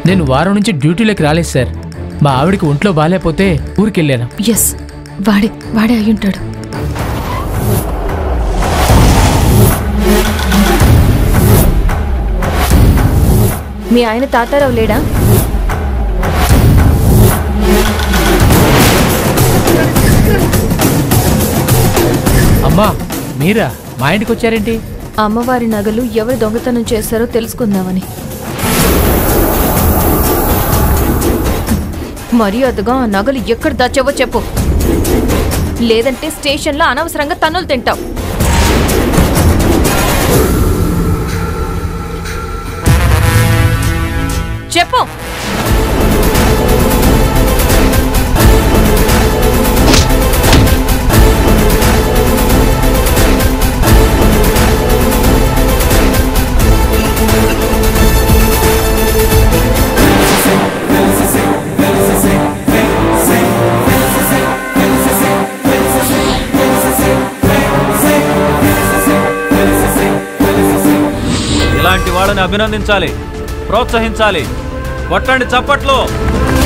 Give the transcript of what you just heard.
నేను వారం నుంచి డ్యూటీలోకి రాలేదు సార్ మా ఆవిడకి ఒంట్లో బాగాలేకపోతే ఊరికెళ్ళాను ఎస్ వాడే వాడే అయి ఉంటాడు మీ ఆయన తాతారావు లేడా అమ్మా మీరా మా ఇంటికి వచ్చారేంటి అమ్మవారి నగలు ఎవరు దొంగతనం చేశారో తెలుసుకుందామని మర్యాదగా ఆ నగలు ఎక్కడ దాచావో చెప్పు లేదంటే స్టేషన్లో అనవసరంగా తన్నులు తింటావు చెప్పు ఇలాంటి వాళ్ళని అభినందించాలి ప్రోత్సహించాలి కొట్టండి చప్పట్లు